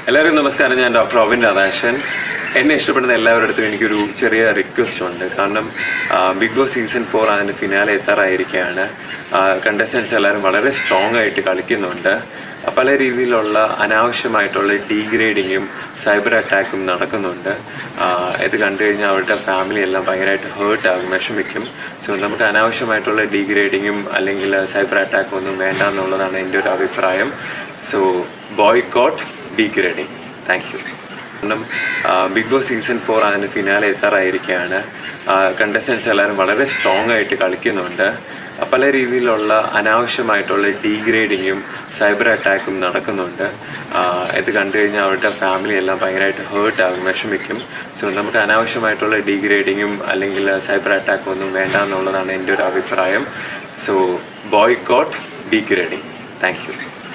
എല്ലാവരും നമസ്കാരം ഞാൻ ഡോക്ടർ റോബിൻ രാധാകൃഷ്ണൻ എന്നെ ഇഷ്ടപ്പെടുന്ന എല്ലാവരുടെ അടുത്തും എനിക്കൊരു ചെറിയ റിക്വസ്റ്റ് ഉണ്ട് കാരണം ബിഗ് ബോസ് സീസൺ ഫോർ അതിന് ഫിനാലെ എത്താറായിരിക്കുകയാണ് കണ്ടസ്റ്റൻസ് എല്ലാവരും വളരെ സ്ട്രോങ് ആയിട്ട് കളിക്കുന്നുണ്ട് പല രീതിയിലുള്ള അനാവശ്യമായിട്ടുള്ള ഡീഗ്രേഡിങ്ങും സൈബർ അറ്റാക്കും നടക്കുന്നുണ്ട് ആ, ഇത് കണ്ടു കഴിഞ്ഞാൽ അവരുടെ ഫാമിലി എല്ലാം ഭയങ്കരമായിട്ട് ഹേർട്ട് ആകും വിഷമിക്കും സോ നമുക്ക് അനാവശ്യമായിട്ടുള്ള ഡീഗ്രേഡിങ്ങും അല്ലെങ്കിൽ സൈബർ അറ്റാക്കും ഒന്നും വേണ്ട എന്നുള്ളതാണ് എൻ്റെ ഒരു അഭിപ്രായം so boycott degrading thank you കാരണം ബിഗ് ബോസ് സീസൺ ഫോർ അതിന് ഫിനാലെ എത്താറായിരിക്കുകയാണ് കണ്ടസ്റ്റൻസ് എല്ലാവരും വളരെ സ്ട്രോങ് ആയിട്ട് കളിക്കുന്നുണ്ട് പല രീതിയിലുള്ള അനാവശ്യമായിട്ടുള്ള ഡീഗ്രേഡിങ്ങും സൈബർ അറ്റാക്കും നടക്കുന്നുണ്ട് ആ, ഇത് കണ്ടു കഴിഞ്ഞാൽ അവരുടെ ഫാമിലി എല്ലാം ഭയങ്കരമായിട്ട് ഹേർട്ട് ആകും വിഷമിക്കും സോ നമുക്ക് അനാവശ്യമായിട്ടുള്ള ഡീഗ്രേഡിങ്ങും അല്ലെങ്കിൽ സൈബർ അറ്റാക്കും ഒന്നും വേണ്ട എന്നുള്ളതാണ് എൻ്റെ ഒരു അഭിപ്രായം so boycott degrading thank U